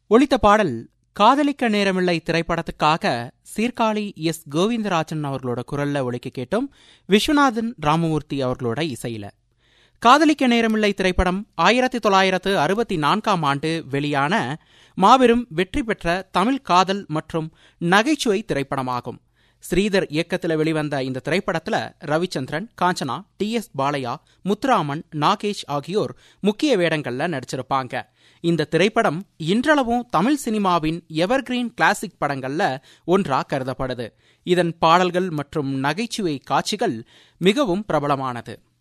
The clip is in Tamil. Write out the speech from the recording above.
ஒலித்த பாடல் காதலிக்க நேரமில்லை திரைப்படத்துக்காக சீர்காழி எஸ் கோவிந்தராஜன் அவர்களோட குரல்ல ஒலிக்க கேட்டோம் விஸ்வநாதன் ராமமூர்த்தி அவர்களோட இசையில காதலிக்க நேரமில்லை திரைப்படம் ஆயிரத்தி தொள்ளாயிரத்து அறுபத்தி நான்காம் ஆண்டு வெளியான மாபெரும் வெற்றி பெற்ற தமிழ் காதல் மற்றும் நகைச்சுவை திரைப்படமாகும் ஸ்ரீதர் இயக்கத்தில் வெளிவந்த இந்த திரைப்படத்துல ரவிச்சந்திரன் காஞ்சனா டி எஸ் பாலையா முத்துராமன் நாகேஷ் ஆகியோர் முக்கிய வேடங்கள்ல நடிச்சிருப்பாங்க இந்த திரைப்படம் இன்றளவும் தமிழ் சினிமாவின் எவர்கிரீன் கிளாசிக் படங்கள்ல ஒன்றா கருதப்படுது இதன் பாடல்கள் மற்றும் நகைச்சுவை காட்சிகள் மிகவும் பிரபலமானது